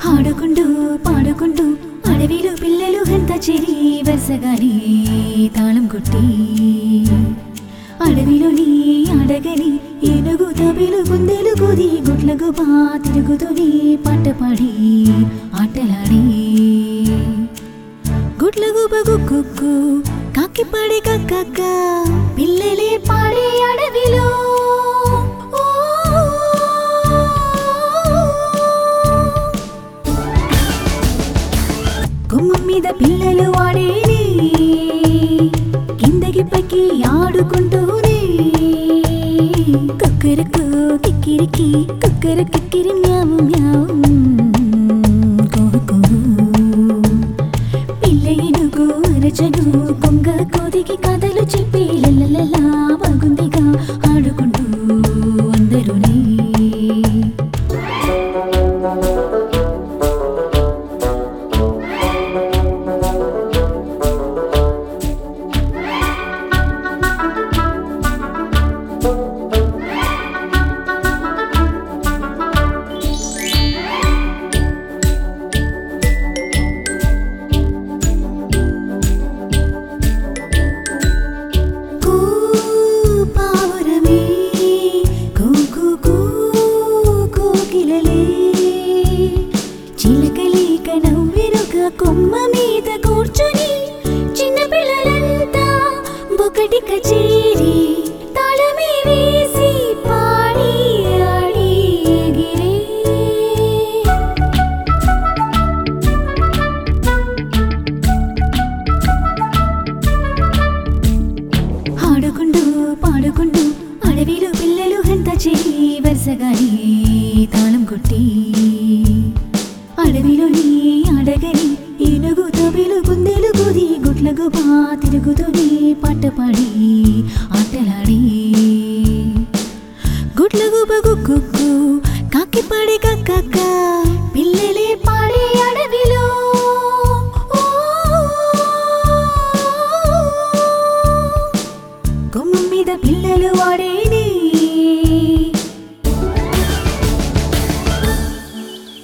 ఆడుకుంటూ పాడుకుంటూ అడవిలో పిల్లలు హంత చెరి వరుసగాని తాళం కొట్టి అడవిలోని అడగని ఏనుగు తబిలు గుందెలు కుది గుడ్ల గుబా తిరుగుతూని పాట పాడి ఆటలాడి గుడ్ల గుబ గుక్కు కాకి పాడే కక్క పిల్లలే పాడే అడవిలో ఓ గుమ్మం మీద పిల్లలు ఆడేది కిందకి పైకి ఆడుకుంటూనే కుక్కరకు కిక్కిరికి కుక్కర కిక్కిరి మ్యావు మ్యావు కుహు కుహు. పిల్ల ఏనుగు అరచను కొంగ కోదికి కథలు చెప్పి లలలలా బాగుందిగా ఆడుకుంటూ అందరూనే కూ పావురమే కూ కూ కూ కోకిలలే చిలకలీక నవ్వెనుక కొమ్మ మీద కూర్చొని చిన్న పిల్లలంతా ఒకటి కచేరి తాళమే వేసి పాడి ఆడి ఎగిరే ఆడుకుంటూ పాడుకుంటూ అడవిలో పిల్లలు హంత చేయి వరుసగాని తాళం కొట్టి అడవిలోని అడగని ఏనుగు తబిలు గుందెలు కుది గుడ్ల గుబా తిరుగుతూనే పాట పాడి